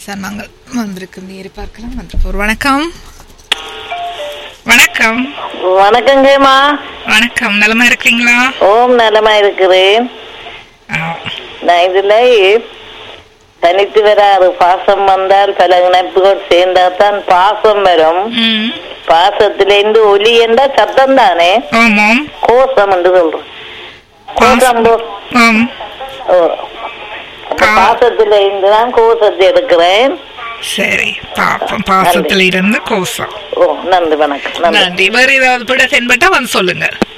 Sir நாங்கள் வந்திருக்கும் நேரு பார்க்கலாம் வந்திருப்போம் வணக்கம் வணக்கம் வணக்கங்கம்மா வணக்கம் நலமா இருக்கிறீங்களா ஓம் நலமா இருக்கிறேன் ஆ, நான் இதுல தனித்து வராது பாசம் வந்தால் பல இணைப்புகள் சேர்ந்தாதான் பாசம் வரும் ம், பாசத்திலிருந்து ஒலி என்ற சத்தம் தானே ஆமாம் கோஷம் என்று சொல்றோம் கோஷம் போ- ஆம் ஓ. அப்ப ஆ. பாசத்தில இருந்து தான் கோஷத்தை எடுக்கிறேன் சரி பாப்போம் பாசத்துல இருந்து கோசம் ஓ நன்றி வணக்கம் நன்றி நன்றி வேற ஏதாவது பிட தென்பட்டா வந்து சொல்லுங்க